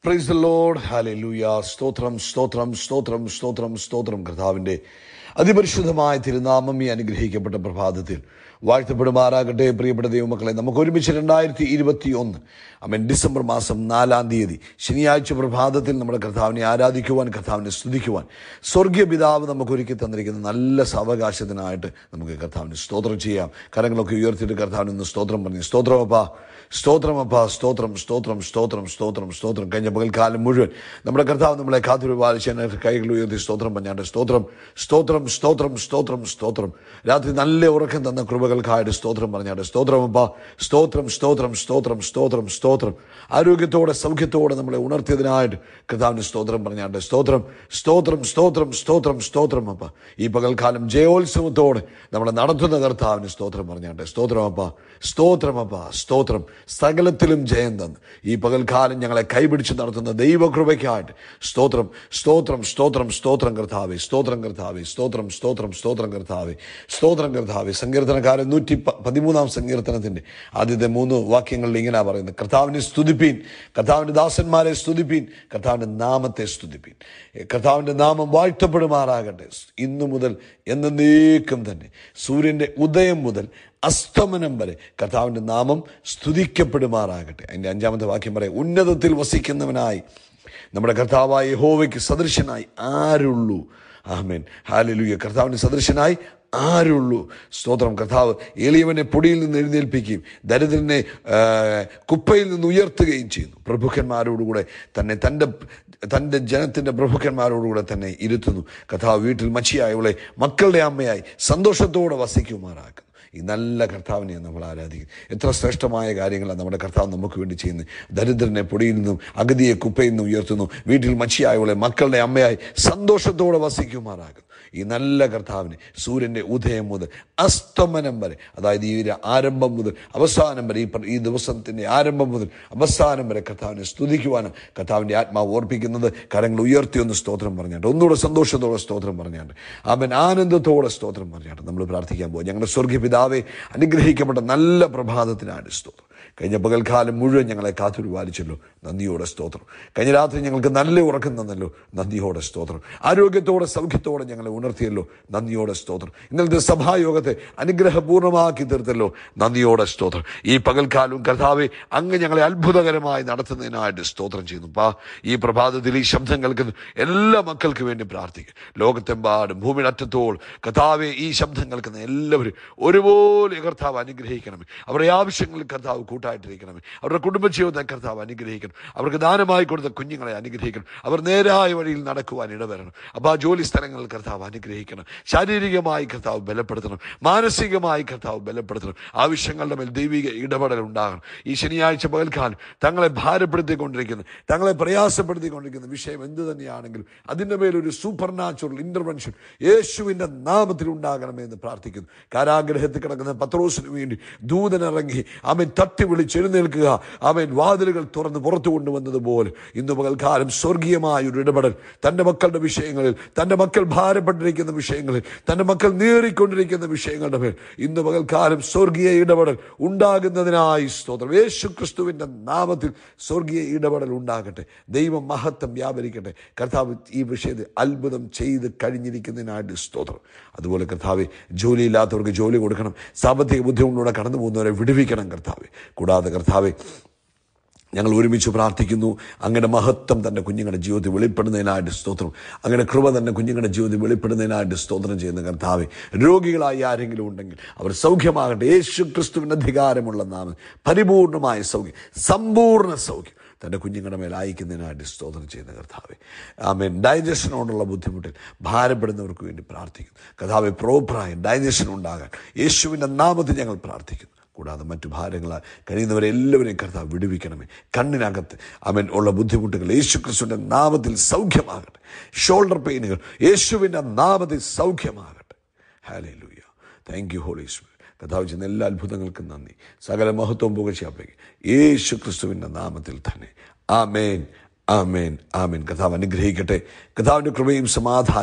praise the Lord ഹാലൂയ സ്തോത്രം സ്തോത്രം സ്തോത്രം സ്തോത്രം സ്തോത്രം കർത്താവിൻ്റെ അതിപരിശുദ്ധമായ തിരുനാമം ഈ അനുഗ്രഹിക്കപ്പെട്ട പ്രഭാതത്തിൽ വാഴ്ത്തപ്പെടുമാറാകട്ടെ പ്രിയപ്പെട്ട ദൈവമക്കളെ നമുക്ക് ഒരുമിച്ച് രണ്ടായിരത്തി ഇരുപത്തി ഒന്ന് അമൻ ഡിസംബർ മാസം നാലാം തീയതി ശനിയാഴ്ച പ്രഭാതത്തിൽ നമ്മുടെ കർത്താവിനെ ആരാധിക്കുവാൻ കർത്താവിനെ സ്തുതിക്കുവാൻ സ്വർഗീയ പിതാവ് നമുക്ക് ഒരുക്കി തന്നിരിക്കുന്ന നല്ല സാവകാശത്തിനായിട്ട് നമുക്ക് കർത്താവിന് സ്തോത്രം ചെയ്യാം കരങ്ങളൊക്കെ ഉയർത്തിയിട്ട് കർത്താവിന് ഒന്ന് സ്തോത്രം പറഞ്ഞു സ്തോത്രമപ്പാ സ്തോത്രമപ്പാ സ്തോത്രം സ്തോത്രം സ്തോത്രം സ്തോത്രം സ്തോത്രം കഴിഞ്ഞ പകൽക്കാലം മുഴുവൻ നമ്മുടെ കർത്താവ് നമ്മളെ കാത്തുപരിപാലിച്ച് കൈകൾ ഉയർത്തി സ്തോത്രം പറഞ്ഞാണ്ട് സ്തോത്രം സ്തോത്രം സ്തോത്രം സ്തോത്രം സ്തോത്രം രാത്രി നല്ല ഉറക്കം തന്ന കൃപകൾക്കായിട്ട് സ്തോത്രം പറഞ്ഞാണ്ട് സ്തോത്രമപ്പാ സ്തോത്രം സ്തോത്രം സ്തോത്രം സ്തോത്രം സ്തോത്രം ആരോഗ്യത്തോടെ സൗഖ്യത്തോടെ നമ്മളെ ഉണർത്തിയതിനായിട്ട് കർത്താവിന് സ്തോത്രം പറഞ്ഞാണ്ട് സ്തോത്രം സ്തോത്രം സ്തോത്രം സ്തോത്രം സ്തോത്രം അപ്പ ഈ പകൽക്കാലം ജയോത്സവത്തോടെ നമ്മളെ നടത്തുന്ന കർത്താവിന് സ്തോത്രം പറഞ്ഞാണ്ട് സ്തോത്രമപ്പ സ്തോത്രമപ്പ സ്തോത്രം സകലത്തിലും ജയം തന്ന് ഈ പകൽക്കാലം ഞങ്ങളെ കൈപിടിച്ച് നടത്തുന്ന ദൈവകൃപയ്ക്കായിട്ട് സ്തോത്രം സ്തോത്രം സ്തോത്രം സ്തോത്രം കർത്താവെ സ്തോത്രം കർത്താവെ സ്തോത്രം സ്തോത്രം സ്തോത്രം കർത്താവെ സ്തോത്രം കർത്താവെ സങ്കീർത്തനക്കാരൻ നൂറ്റി പ- പതിമൂന്നാം സങ്കീർത്തനത്തിന്റെ ആദ്യത്തെ മൂന്ന് വാക്യങ്ങളിൽ ഇങ്ങനെ പറയുന്നത് കർത്താവിനെ സ്തുതിപ്പീൻ കർത്താവിന്റെ ദാസന്മാരെ സ്തുതിപ്പീൻ കർത്താവിന്റെ നാമത്തെ സ്തുതിപ്പീൻ കർത്താവിന്റെ നാമം വാഴ്ത്തപ്പെടുമാറാകട്ടെ ഇന്നു മുതൽ എന്നേക്കും തന്നെ സൂര്യന്റെ ഉദയം മുതൽ അസ്തമനം വരെ കർത്താവിന്റെ നാമം സ്തുതിക്കപ്പെടുമാറാകട്ടെ അതിന്റെ അഞ്ചാമത്തെ വാക്യം പറയാം ഉന്നതത്തിൽ വസിക്കുന്നവനായി നമ്മുടെ കർത്താവായ യഹോവയ്ക്ക് സദൃശനായി ആരുള്ളൂ ആമേൻ ഹാലലുയ കർത്താവിന് സദൃശനായി ആരുള്ളൂ സ്തോത്രം കർത്താവ് എളിയവനെ പൊടിയിൽ നിന്ന് എഴുന്നേൽപ്പിക്കുകയും ദരിദ്രനെ ആ, കുപ്പയിൽ നിന്ന് ഉയർത്തുകയും ചെയ്യുന്നു പ്രഭുക്കന്മാരോടുകൂടെ തന്നെ തൻ്റെ തൻ്റെ ജനത്തിൻ്റെ പ്രഭുക്കന്മാരോടുകൂടെ തന്നെ ഇരുത്തുന്നു കർത്താവ് വീട്ടിൽ മച്ചിയായവളെ മക്കളുടെ അമ്മയായി സന്തോഷത്തോടെ വസിക്കുമാറാക്കുന്നു ഈ നല്ല കർത്താവിനെ നമ്മൾ ആരാധിക്കും എത്ര ശ്രേഷ്ഠമായ കാര്യങ്ങളാണ് നമ്മുടെ കർത്താവ് നമുക്ക് വേണ്ടി ചെയ്യുന്നത് ദരിദ്രനെ പൊടിയിൽ നിന്നും അഗതിയെ കുപ്പയിൽ നിന്നും ഉയർത്തുന്നു വീട്ടിൽ മച്ചിയായവളെ മക്കളുടെ അമ്മയായി സന്തോഷത്തോടെ വസിക്കുമാറാകുന്നു ഈ നല്ല കർത്താവിനെ സൂര്യന്റെ ഉദയം മുതൽ അസ്തമനം വരെ അതായത് ഈ ഒരു ആരംഭം മുതൽ അവസാനം വരെ ഈ പ്ര- ഈ ദിവസത്തിന്റെ ആരംഭം മുതൽ അവസാനം വരെ കർത്താവിനെ സ്തുതിക്കുവാനും കർത്താവിന്റെ ആത്മാവ് ഓർപ്പിക്കുന്നത് കരങ്ങൾ ഉയർത്തി ഒന്ന് സ്തോത്രം പറഞ്ഞാണ്ട് ഒന്നുകൂടെ സന്തോഷത്തോടെ സ്തോത്രം പറഞ്ഞാണ്ട് അവൻ ആനന്ദത്തോടെ സ്തോത്രം പറഞ്ഞാണ്ട് നമ്മൾ പ്രാർത്ഥിക്കാൻ പോകും ഞങ്ങളുടെ സ്വർഗീയ പിതാവെ അനുഗ്രഹിക്കപ്പെട്ട നല്ല പ്രഭാതത്തിനാണ് സ്തോത്രം കഴിഞ്ഞ പകൽക്കാലം മുഴുവൻ ഞങ്ങളെ കാത്തുരുപാലിച്ചല്ലോ നന്ദിയോടെ സ്തോത്രം കഴിഞ്ഞ രാത്രി ഞങ്ങൾക്ക് നല്ല ഉറക്കം തന്നല്ലോ നന്ദിയോടെ സ്തോത്രം ആരോഗ്യത്തോടെ സൗഖ്യത്തോടെ ഞങ്ങളെ ഉണർത്തിയല്ലോ നന്ദിയോടെ സ്തോത്രം ഇന്നലത്തെ സഭായോഗത്തെ അനുഗ്രഹപൂർണ്ണമാക്കി തീർത്തല്ലോ നന്ദിയോടെ സ്തോത്രം ഈ പകൽക്കാലവും കർത്താവെ അങ്ങ് ഞങ്ങളെ അത്ഭുതകരമായി നടത്തുന്നതിനായിട്ട് സ്തോത്രം ചെയ്യുന്നു പാ ഈ പ്രഭാതത്തിൽ ഈ ശബ്ദം കേൾക്കുന്ന എല്ലാ മക്കൾക്ക് വേണ്ടി പ്രാർത്ഥിക്കും ലോകത്തെമ്പാടും ഭൂമിയുടെ അറ്റത്തോൾ കർത്താവെ ഈ ശബ്ദം കേൾക്കുന്ന എല്ലാവരും ഒരുപോലെ കർത്താവ് അനുഗ്രഹിക്കണമേ അവരുടെ ആവശ്യങ്ങളിൽ കർത്താവ് കൂട്ടായിട്ടിരിക്കണമേ അവരുടെ കുടുംബജീവിതത്തെ കർത്താവ് അനുഗ്രഹിക്കണം അവർക്ക് ദാനമായി കൊടുത്ത കുഞ്ഞുങ്ങളെ അനുഗ്രഹിക്കണം അവർ നേരായ വഴിയിൽ നടക്കുവാൻ ഇടവരണം അപ്പോൾ ആ ജോലി സ്ഥലങ്ങളിൽ കർത്താവ് അനുഗ്രഹിക്കണം ശാരീരികമായി കർത്താവ് ബലപ്പെടുത്തണം മാനസികമായി കർത്താവ് ബലപ്പെടുത്തണം ആവശ്യങ്ങളുടെ മേൽ ദൈവിക ഇടപെടൽ ഉണ്ടാകണം ഈ ശനിയാഴ്ച പകൽക്കാലം തങ്ങളെ ഭാരപ്പെടുത്തിക്കൊണ്ടിരിക്കുന്ന തങ്ങളെ പ്രയാസപ്പെടുത്തിക്കൊണ്ടിരിക്കുന്ന വിഷയം എന്ത് തന്നെയാണെങ്കിലും അതിൻ്റെ മേലൊരു സൂപ്പർ നാച്ചുറൽ ഇന്റർവെൻഷൻ യേശുവിൻ്റെ നാമത്തിൽ ഉണ്ടാകണമെന്ന് പ്രാർത്ഥിക്കുന്നു കാരാഗ്രഹത്തിൽ കിടക്കുന്ന പത്രോസിന് വേണ്ടി ദൂതനിറങ്ങി അവൻ തട്ടി വിളിച്ചെഴുന്നേൽക്കുക അവൻ വാതിലുകൾ തുറന്ന് പുറത്തു കൊണ്ടുവന്നതുപോലെ ഇന്ന് പകൽക്കാലം സ്വർഗീയമായ ഒരു ഇടപെടൽ തൻ്റെ മക്കളുടെ വിഷയങ്ങളിൽ തൻ്റെ മക്കൾ ഭാരപ്പെട്ടിരിക്കുന്ന വിഷയങ്ങളിൽ തൻ്റെ മക്കൾ നേറിക്കൊണ്ടിരിക്കുന്ന വിഷയങ്ങളുടെ മേൽ ഇന്ന് പകൽക്കാലം സ്വർഗീയ ഇടപെടൽ ഉണ്ടാകുന്നതിനായി സ്തോത്രം യേശു ക്രിസ്തുവിൻ്റെ നാമത്തിൽ സ്വർഗീയ ഇടപെടൽ ഉണ്ടാകട്ടെ ദൈവം മഹത്വം വ്യാപരിക്കട്ടെ കർത്താവ് ഈ വിഷയത്തിൽ അത്ഭുതം ചെയ്ത് കഴിഞ്ഞിരിക്കുന്നതിനായിട്ട് സ്തോത്രം അതുപോലെ കർത്താവ് ജോലിയില്ലാത്തവർക്ക് ജോലി കൊടുക്കണം സാമ്പത്തിക ബുദ്ധിമുട്ടിലൂടെ കടന്നു പോകുന്നവരെ വിടുവിക്കണം കർത്താവ് കൂടാതെ കർത്താവ് ഞങ്ങൾ ഒരുമിച്ച് പ്രാർത്ഥിക്കുന്നു അങ്ങനെ മഹത്വം തൻ്റെ കുഞ്ഞുങ്ങളുടെ ജീവിതത്തിൽ വെളിപ്പെടുന്നതിനായിട്ട് സ്തോത്രം അങ്ങനെ കൃപ തന്നെ കുഞ്ഞുങ്ങളുടെ ജീവിതത്തിൽ വെളിപ്പെടുന്നതിനായിട്ട് സ്തോത്രം ചെയ്യുന്ന കർത്താവെ രോഗികളായി ആരെങ്കിലും ഉണ്ടെങ്കിൽ അവർ സൗഖ്യമാകട്ടെ യേശു ക്രിസ്തുവിന് അധികാരമുള്ള നാമം പരിപൂർണമായ സൗഖ്യം സമ്പൂർണ്ണ സൗഖ്യം തൻ്റെ കുഞ്ഞുങ്ങളുടെ മേൽ അയക്കുന്നതിനായിട്ട് സ്തോത്രം ചെയ്യുന്ന കർത്താവെ ആമേൻ ഡൈജഷനോടുള്ള ബുദ്ധിമുട്ടിൽ ഭാരപ്പെടുന്നവർക്ക് വേണ്ടി പ്രാർത്ഥിക്കുന്നു കർത്താവെ പ്രോപ്പറായ ഡൈജഷൻ ഉണ്ടാകാൻ യേശുവിൻ്റെ നാമത്തിൽ ഞങ്ങൾ പ്രാർത്ഥിക്കുന്നു കൂടാതെ മറ്റു ഭാരങ്ങളാൽ കഴിയുന്നവരെല്ലാവരെയും കർത്താവ് വിടുവിക്കണമേ കണ്ണിനകത്ത് അവൻ ഉള്ള ബുദ്ധിമുട്ടുകൾ യേശു ക്രിസ്തുവിൻ്റെ നാമത്തിൽ സൗഖ്യമാകട്ടെ ഷോൾഡർ പെയിനുകൾ യേശുവിൻ്റെ നാമത്തിൽ സൗഖ്യമാകട്ടെ hallelujah thank you Holy Spirit കഥാവ് ചെയ്യുന്ന എല്ലാ അത്ഭുതങ്ങൾക്കും നന്ദി സകല മഹത്വം പുകഴ്ചയാപ്പേക്ക് യേശു ക്രിസ്തുവിൻ്റെ നാമത്തിൽ തന്നെ ആമേൻ ആമേൻ ആമേൻ കഥാവ് അനുഗ്രഹിക്കട്ടെ കഥാവിൻ്റെ കൃപയും സമാധാനവും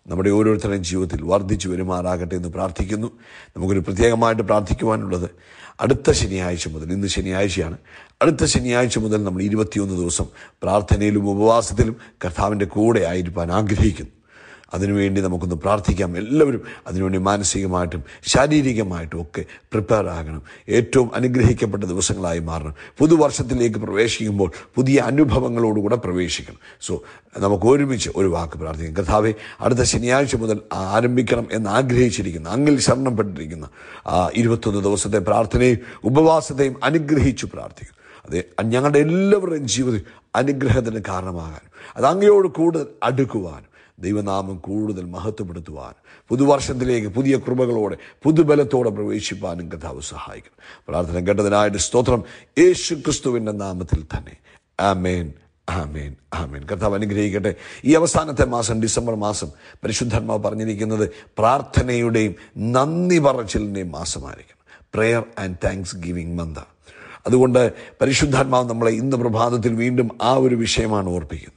നമ്മുടെ ഓരോരുത്തരുടെയും ജീവിതത്തിൽ വർദ്ധിച്ചു വരുമാറാകട്ടെ എന്ന് പ്രാർത്ഥിക്കുന്നു നമുക്കൊരു പ്രത്യേകമായിട്ട് പ്രാർത്ഥിക്കുവാനുള്ളത് അടുത്ത ശനിയാഴ്ച മുതൽ ഇന്ന് ശനിയാഴ്ചയാണ് അടുത്ത ശനിയാഴ്ച മുതൽ നമ്മൾ ഇരുപത്തിയൊന്ന് ദിവസം പ്രാർത്ഥനയിലും ഉപവാസത്തിലും കർത്താവിൻ്റെ കൂടെ ആയിരിക്കാൻ ആഗ്രഹിക്കുന്നു അതിനുവേണ്ടി നമുക്കൊന്ന് പ്രാർത്ഥിക്കാം എല്ലാവരും അതിനുവേണ്ടി മാനസികമായിട്ടും ശാരീരികമായിട്ടും ഒക്കെ പ്രിപ്പയർ ആകണം ഏറ്റവും അനുഗ്രഹിക്കപ്പെട്ട ദിവസങ്ങളായി മാറണം പുതുവർഷത്തിലേക്ക് പ്രവേശിക്കുമ്പോൾ പുതിയ അനുഭവങ്ങളോടുകൂടെ പ്രവേശിക്കണം സോ നമുക്ക് ഒരുമിച്ച് ഒരു വാക്ക് പ്രാർത്ഥിക്കാം കർത്താവെ അടുത്ത ശനിയാഴ്ച മുതൽ ആരംഭിക്കണം എന്ന് ആഗ്രഹിച്ചിരിക്കുന്ന അങ്ങിൽ ശരണപ്പെട്ടിരിക്കുന്ന ആ ഇരുപത്തൊന്ന് ദിവസത്തെ പ്രാർത്ഥനയും ഉപവാസത്തെയും അനുഗ്രഹിച്ചു പ്രാർത്ഥിക്കുന്നു അതെ ഞങ്ങളുടെ എല്ലാവരുടെയും ജീവിതത്തിൽ അനുഗ്രഹത്തിന് കാരണമാകാനും അത് അങ്ങയോട് കൂടുതൽ അടുക്കുവാനും ദൈവനാമം കൂടുതൽ മഹത്വപ്പെടുത്തുവാൻ പുതുവർഷത്തിലേക്ക് പുതിയ കൃപകളോടെ പുതുബലത്തോടെ പ്രവേശിപ്പാനും കഥാവ് സഹായിക്കണം പ്രാർത്ഥന കേട്ടതിനായിട്ട് സ്തോത്രം യേശു ക്രിസ്തുവിൻ്റെ നാമത്തിൽ തന്നെ ആമേൻ ആമേൻ ആമേൻ കർത്താവ് അനുഗ്രഹിക്കട്ടെ ഈ അവസാനത്തെ മാസം ഡിസംബർ മാസം പരിശുദ്ധാത്മാവ് പറഞ്ഞിരിക്കുന്നത് പ്രാർത്ഥനയുടെയും നന്ദി പറച്ചിലിൻ്റെയും മാസമായിരിക്കണം prayer and thanksgiving month അതുകൊണ്ട് പരിശുദ്ധാത്മാവ് നമ്മളെ ഇന്ന് പ്രഭാതത്തിൽ വീണ്ടും ആ ഒരു വിഷയമാണ് ഓർപ്പിക്കുന്നത്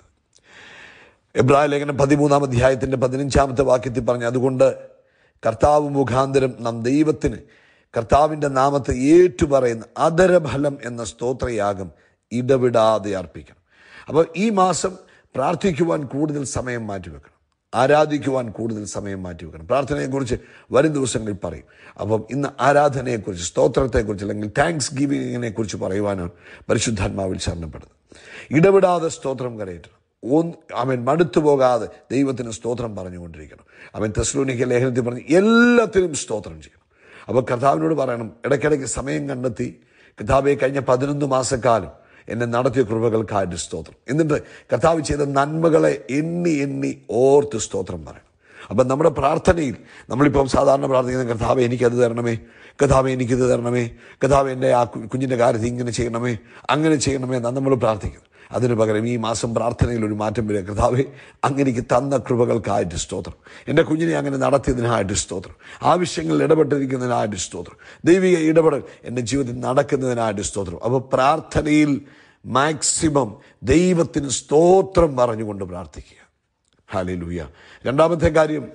എബ്രായ ലേഖനം പതിമൂന്നാം അധ്യായത്തിൻ്റെ പതിനഞ്ചാമത്തെ വാക്യത്തിൽ പറഞ്ഞു അതുകൊണ്ട് കർത്താവ് മുഖാന്തരം നാം ദൈവത്തിന് കർത്താവിൻ്റെ നാമത്തെ ഏറ്റുപറയുന്ന അതരഫലം എന്ന സ്തോത്രയാഗം ഇടവിടാതെ അർപ്പിക്കണം അപ്പോൾ ഈ മാസം പ്രാർത്ഥിക്കുവാൻ കൂടുതൽ സമയം മാറ്റിവെക്കണം ആരാധിക്കുവാൻ കൂടുതൽ സമയം മാറ്റിവെക്കണം പ്രാർത്ഥനയെക്കുറിച്ച് വരും ദിവസങ്ങളിൽ പറയും അപ്പം ഇന്ന് ആരാധനയെക്കുറിച്ച് സ്തോത്രത്തെക്കുറിച്ച് അല്ലെങ്കിൽ താങ്ക്സ് ഗിവിങ്ങിനെ കുറിച്ച് പറയുവാനാണ് പരിശുദ്ധാത്മാവിൽ ശരണപ്പെടുന്നത് ഇടപെടാതെ സ്തോത്രം കരയറ്റണം ഒന്ന് അവൻ മടുത്തു പോകാതെ ദൈവത്തിന് സ്തോത്രം പറഞ്ഞുകൊണ്ടിരിക്കണം അവൻ തെസ്ലോനിക്ക ലേഖനത്തിൽ പറഞ്ഞ് എല്ലാത്തിനും സ്തോത്രം ചെയ്യണം അപ്പോൾ കർത്താവിനോട് പറയണം ഇടയ്ക്കിടയ്ക്ക് സമയം കണ്ടെത്തി കർത്താവെ കഴിഞ്ഞ പതിനൊന്ന് മാസക്കാലം എന്നെ നടത്തിയ കൃപകൾക്കായിട്ട് സ്തോത്രം എന്നിട്ട് കർത്താവ് ചെയ്ത നന്മകളെ എണ്ണി എണ്ണി ഓർത്ത് സ്തോത്രം പറയണം അപ്പം നമ്മുടെ പ്രാർത്ഥനയിൽ നമ്മളിപ്പം സാധാരണ പ്രാർത്ഥിക്കുന്ന കർത്താവ് എനിക്കത് തരണമേ കഥാവെ എനിക്കിത് തരണമേ കഥാവ് എൻ്റെ ആ കുഞ്ഞിൻ്റെ കാര്യത്തിൽ ഇങ്ങനെ ചെയ്യണമേ അങ്ങനെ ചെയ്യണമേ എന്നാണ് നമ്മൾ പ്രാർത്ഥിക്കുന്നത് അതിന് പകരം ഈ മാസം പ്രാർത്ഥനയിൽ ഒരു മാറ്റം വരിക കർത്താവെ അങ്ങനെക്ക് തന്ന കൃപകൾക്കായിട്ട് സ്തോത്രം എൻ്റെ കുഞ്ഞിനെ അങ്ങനെ നടത്തിയതിനായിട്ട് സ്തോത്രം ആവശ്യങ്ങളിൽ ഇടപെട്ടിരിക്കുന്നതിനായിട്ട് സ്തോത്രം ദൈവിക ഇടപെടൽ എൻ്റെ ജീവിതത്തിൽ നടക്കുന്നതിനായിട്ട് സ്തോത്രം അപ്പോൾ പ്രാർത്ഥനയിൽ മാക്സിമം ദൈവത്തിന് സ്തോത്രം പറഞ്ഞുകൊണ്ട് പ്രാർത്ഥിക്കുക ഹാലി ലൂയ രണ്ടാമത്തെ കാര്യം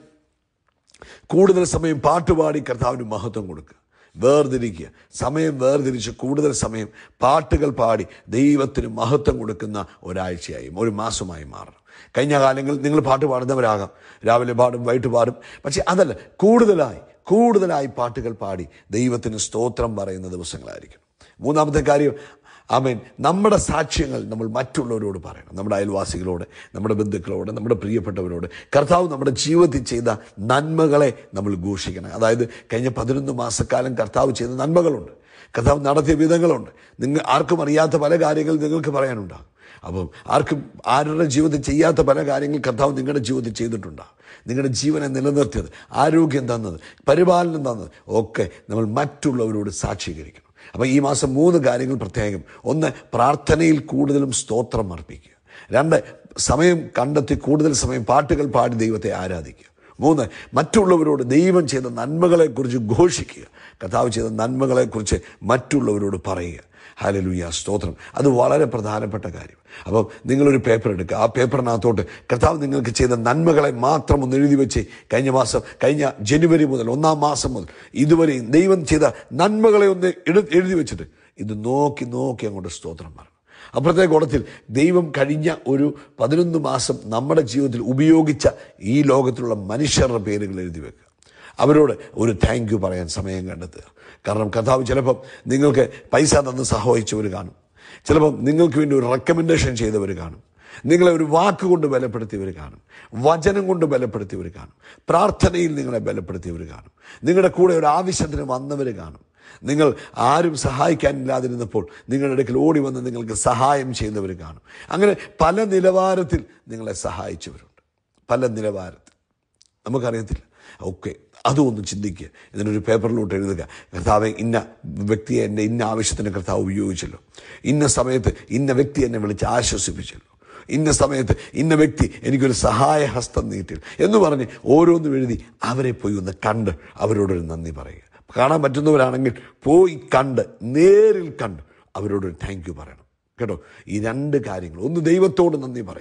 കൂടുതൽ സമയം പാട്ടുപാടി കർത്താവിന് മഹത്വം കൊടുക്കുക വേർതിരിക്കുക സമയം വേർതിരിച്ച് കൂടുതൽ സമയം പാട്ടുകൾ പാടി ദൈവത്തിന് മഹത്വം കൊടുക്കുന്ന ഒരാഴ്ചയായി ഒരു മാസമായി മാറണം കഴിഞ്ഞ കാലങ്ങളിൽ നിങ്ങൾ പാട്ട് പാടുന്നവരാകാം രാവിലെ പാടും വൈകിട്ട് പാടും പക്ഷെ അതല്ല കൂടുതലായി കൂടുതലായി പാട്ടുകൾ പാടി ദൈവത്തിന് സ്തോത്രം പറയുന്ന ദിവസങ്ങളായിരിക്കും മൂന്നാമത്തെ കാര്യം ആമേൻ നമ്മുടെ സാക്ഷ്യങ്ങൾ നമ്മൾ മറ്റുള്ളവരോട് പറയണം നമ്മുടെ അയൽവാസികളോട് നമ്മുടെ ബന്ധുക്കളോട് നമ്മുടെ പ്രിയപ്പെട്ടവരോട് കർത്താവ് നമ്മുടെ ജീവിതത്തിൽ ചെയ്ത നന്മകളെ നമ്മൾ ഘോഷിക്കണം അതായത് കഴിഞ്ഞ പതിനൊന്ന് മാസക്കാലം കർത്താവ് ചെയ്ത നന്മകളുണ്ട് കർത്താവ് നടത്തിയ വിധങ്ങളുണ്ട് നിങ്ങൾ ആർക്കും അറിയാത്ത പല കാര്യങ്ങൾ നിങ്ങൾക്ക് പറയാനുണ്ടാകും അപ്പം ആർക്കും ആരുടെ ജീവിതത്തിൽ ചെയ്യാത്ത പല കാര്യങ്ങൾ കർത്താവ് നിങ്ങളുടെ ജീവിതത്തിൽ ചെയ്തിട്ടുണ്ടാകും നിങ്ങളുടെ ജീവനെ നിലനിർത്തിയത് ആരോഗ്യം തന്നത് പരിപാലനം തന്നത് ഒക്കെ നമ്മൾ മറ്റുള്ളവരോട് സാക്ഷീകരിക്കണം അപ്പോൾ ഈ മാസം മൂന്ന് കാര്യങ്ങൾ പ്രത്യേകം ഒന്ന് പ്രാർത്ഥനയിൽ കൂടുതലും സ്തോത്രം അർപ്പിക്കുക രണ്ട് സമയം കണ്ടെത്തി കൂടുതൽ സമയം പാട്ടുകൾ പാടി ദൈവത്തെ ആരാധിക്കുക മൂന്ന് മറ്റുള്ളവരോട് ദൈവം ചെയ്ത നന്മകളെക്കുറിച്ച് ഘോഷിക്കുക കർത്താവ് ചെയ്ത നന്മകളെക്കുറിച്ച് മറ്റുള്ളവരോട് പറയുക ഹാലലുയ സ്തോത്രം അത് വളരെ പ്രധാനപ്പെട്ട കാര്യം അപ്പം നിങ്ങളൊരു പേപ്പർ എടുക്കുക ആ പേപ്പറിനകത്തോട്ട് കർത്താവ് നിങ്ങൾക്ക് ചെയ്ത നന്മകളെ മാത്രം ഒന്ന് എഴുതി വെച്ച് കഴിഞ്ഞ മാസം കഴിഞ്ഞ ജനുവരി മുതൽ ഒന്നാം മാസം മുതൽ ഇതുവരെയും ദൈവം ചെയ്ത നന്മകളെ ഒന്ന് എഴു എഴുതി വെച്ചിട്ട് ഇത് നോക്കി നോക്കി അങ്ങോട്ട് സ്തോത്രം പറഞ്ഞു അപ്പുറത്തെ കോണത്തിൽ ദൈവം കഴിഞ്ഞ ഒരു പതിനൊന്ന് മാസം നമ്മുടെ ജീവിതത്തിൽ ഉപയോഗിച്ച ഈ ലോകത്തിലുള്ള മനുഷ്യരുടെ പേരുകൾ എഴുതി വെക്കുക അവരോട് ഒരു താങ്ക് യു പറയാൻ സമയം കണ്ടെത്തുക കാരണം കഥാവ് ചിലപ്പം നിങ്ങൾക്ക് പൈസ തന്ന് സഹായിച്ചവർ കാണും ചിലപ്പം നിങ്ങൾക്ക് വേണ്ടി ഒരു റെക്കമെൻഡേഷൻ ചെയ്തവർ കാണും നിങ്ങളെ ഒരു വാക്കുകൊണ്ട് ബലപ്പെടുത്തിയവർ കാണും വചനം കൊണ്ട് ബലപ്പെടുത്തിയവർ കാണും പ്രാർത്ഥനയിൽ നിങ്ങളെ ബലപ്പെടുത്തിയവർ കാണും നിങ്ങളുടെ കൂടെ ഒരു ആവശ്യത്തിന് വന്നവർ കാണും നിങ്ങൾ ആരും സഹായിക്കാനില്ലാതിരുന്നപ്പോൾ നിങ്ങളുടെ അടുക്കൽ ഓടി വന്ന് നിങ്ങൾക്ക് സഹായം ചെയ്യുന്നവർ കാണും അങ്ങനെ പല നിലവാരത്തിൽ നിങ്ങളെ സഹായിച്ചവരുണ്ട് പല നിലവാരത്തിൽ നമുക്കറിയത്തില്ല ഓക്കെ അതും ഒന്ന് ചിന്തിക്കുക ഇതിനൊരു പേപ്പറിലോട്ട് എഴുതുക കർത്താവെ ഇന്ന വ്യക്തിയെ എൻ്റെ ഇന്ന ആവശ്യത്തിന് കർത്താവ് ഉപയോഗിച്ചല്ലോ ഇന്ന സമയത്ത് ഇന്ന വ്യക്തി എന്നെ വിളിച്ച് ആശ്വസിപ്പിച്ചല്ലോ ഇന്ന സമയത്ത് ഇന്ന വ്യക്തി എനിക്കൊരു സഹായ ഹസ്തം നീട്ടി എന്ന് പറഞ്ഞ് ഓരോന്നും എഴുതി അവരെ പോയി ഒന്ന് കണ്ട് അവരോടൊരു നന്ദി പറയുക കാണാൻ പറ്റുന്നവരാണെങ്കിൽ പോയി കണ്ട് നേരിൽ കണ്ട് അവരോടൊരു താങ്ക് യു പറയണം കേട്ടോ ഈ രണ്ട് കാര്യങ്ങൾ ഒന്ന് ദൈവത്തോട് നന്ദി പറയുക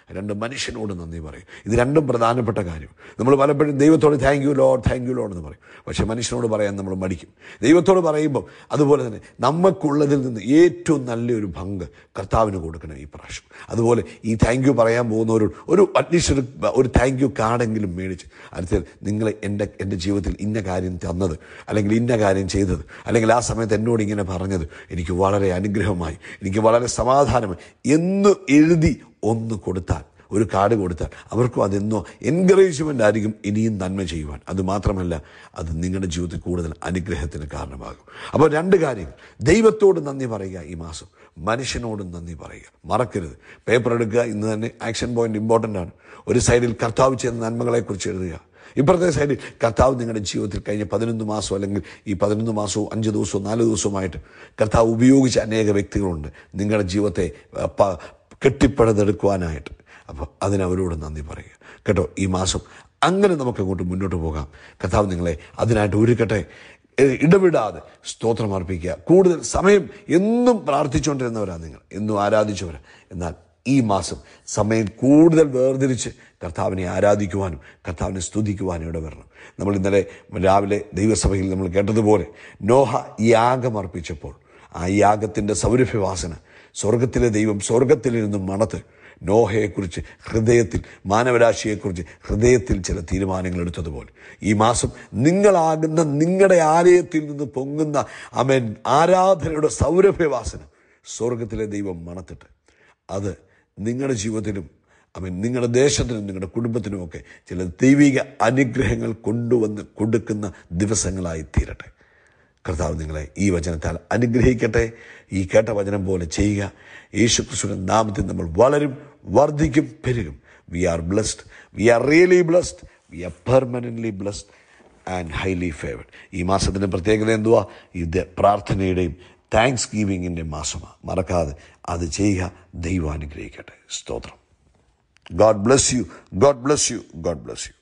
രണ്ട് മനുഷ്യനോട് നന്ദി പറയും ഇത് രണ്ടും പ്രധാനപ്പെട്ട കാര്യം നമ്മൾ പലപ്പോഴും ദൈവത്തോട് thank you Lord thank you Lord എന്ന് പറയും പക്ഷേ മനുഷ്യനോട് പറയാൻ നമ്മൾ മടിക്കും ദൈവത്തോട് പറയുമ്പോൾ അതുപോലെ തന്നെ നമുക്കുള്ളതിൽ നിന്ന് ഏറ്റവും നല്ലൊരു പങ്ക് കർത്താവിന് കൊടുക്കണം ഈ പ്രാവശ്യം അതുപോലെ ഈ താങ്ക് യു പറയാൻ പോകുന്നവരോട് ഒരു അറ്റ്ലീസ്റ്റ് ഒരു ഒരു താങ്ക് യു കാർഡെങ്കിലും മേടിച്ച് അടുത്ത നിങ്ങൾ എൻ്റെ എൻ്റെ ജീവിതത്തിൽ ഇന്ന കാര്യം തന്നത് അല്ലെങ്കിൽ ഇന്ന കാര്യം ചെയ്തത് അല്ലെങ്കിൽ ആ സമയത്ത് എന്നോട് ഇങ്ങനെ പറഞ്ഞത് എനിക്ക് വളരെ അനുഗ്രഹമായി എനിക്ക് വളരെ സമാധാനമായി എന്ന് എഴുതി ഒന്ന് കൊടുത്താൽ ഒരു കാർഡ് കൊടുത്താൽ അവർക്കും അതെന്നോ എൻകറേജ്മെൻ്റ് ആയിരിക്കും ഇനിയും നന്മ ചെയ്യുവാൻ അത് മാത്രമല്ല അത് നിങ്ങളുടെ ജീവിതത്തിൽ കൂടുതൽ അനുഗ്രഹത്തിന് കാരണമാകും അപ്പോൾ രണ്ട് കാര്യങ്ങൾ ദൈവത്തോട് നന്ദി പറയുക ഈ മാസം മനുഷ്യനോടും നന്ദി പറയുക മറക്കരുത് പേപ്പർ എടുക്കുക ഇന്ന് തന്നെ ആക്ഷൻ പോയിന്റ് ഇമ്പോർട്ടൻ്റ് ആണ് ഒരു സൈഡിൽ കർത്താവ് ചെയ്ത നന്മകളെക്കുറിച്ച് എഴുതുക ഇപ്പുറത്തെ സൈഡിൽ കർത്താവ് നിങ്ങളുടെ ജീവിതത്തിൽ കഴിഞ്ഞ പതിനൊന്ന് മാസം അല്ലെങ്കിൽ ഈ പതിനൊന്ന് മാസവും അഞ്ച് ദിവസവും നാല് ദിവസവുമായിട്ട് കർത്താവ് ഉപയോഗിച്ച അനേക വ്യക്തികളുണ്ട് നിങ്ങളുടെ ജീവിതത്തെ ആ, പ- കെട്ടിപ്പടുത്തെടുക്കുവാനായിട്ട് അപ്പോൾ അതിനവരോട് നന്ദി പറയുക കേട്ടോ ഈ മാസം അങ്ങനെ നമുക്ക് അങ്ങോട്ട് മുന്നോട്ട് പോകാം കർത്താവ് നിങ്ങളെ അതിനായിട്ട് ഒരുക്കട്ടെ ഏ- ഇടവിടാതെ സ്തോത്രം അർപ്പിക്കുക കൂടുതൽ സമയം എന്നും പ്രാർത്ഥിച്ചുകൊണ്ടിരുന്നവരാണ് നിങ്ങൾ എന്നും ആരാധിച്ചവരാ എന്നാൽ ഈ മാസം സമയം കൂടുതൽ വേർതിരിച്ച് കർത്താവിനെ ആരാധിക്കുവാനും കർത്താവിനെ സ്തുതിക്കുവാനും ഇട വരണം നമ്മൾ ഇന്നലെ രാവിലെ ദൈവസഭയിൽ നമ്മൾ കേട്ടതുപോലെ നോഹ യാഗം അർപ്പിച്ചപ്പോൾ ആ യാഗത്തിൻ്റെ സൗരഭ്യവാസന സ്വർഗത്തിലെ ദൈവം സ്വർഗത്തിൽ നിന്നും മണത്ത് നോഹയെക്കുറിച്ച് ഹൃദയത്തിൽ മാനവരാശിയെക്കുറിച്ച് ഹൃദയത്തിൽ ചില തീരുമാനങ്ങൾ എടുത്തതുപോലെ ഈ മാസം നിങ്ങളാകുന്ന നിങ്ങളുടെ ആലയത്തിൽ നിന്ന് പൊങ്ങുന്ന അമൻ ആരാധനയുടെ സൗരഭ്യവാസന സ്വർഗത്തിലെ ദൈവം മണത്തിട്ട് അത് നിങ്ങളുടെ ജീവിതത്തിലും അവൻ നിങ്ങളുടെ ദേശത്തിനും നിങ്ങളുടെ കുടുംബത്തിനുമൊക്കെ ചില ദൈവിക അനുഗ്രഹങ്ങൾ കൊണ്ടുവന്ന് കൊടുക്കുന്ന ദിവസങ്ങളായി തീരട്ടെ കർത്താവ് നിങ്ങളെ ഈ വചനത്താൽ അനുഗ്രഹിക്കട്ടെ ഈ കേട്ട വചനം പോലെ ചെയ്യുക യേശു ക്രിസ്തുവിന്റെ നാമത്തിൽ നമ്മൾ വളരും വർദ്ധിക്കും പെരുകും we are blessed we are really blessed we are permanently blessed and highly favoured ഈ മാസത്തിൻ്റെ പ്രത്യേകത എന്തുവാ ഇത് പ്രാർത്ഥനയുടെയും താങ്ക്സ് ഗീവിങ്ങിൻ്റെ മാസമാണ് മറക്കാതെ അത് ചെയ്യുക ദൈവം അനുഗ്രഹിക്കട്ടെ സ്തോത്രം God bless you God bless you God bless U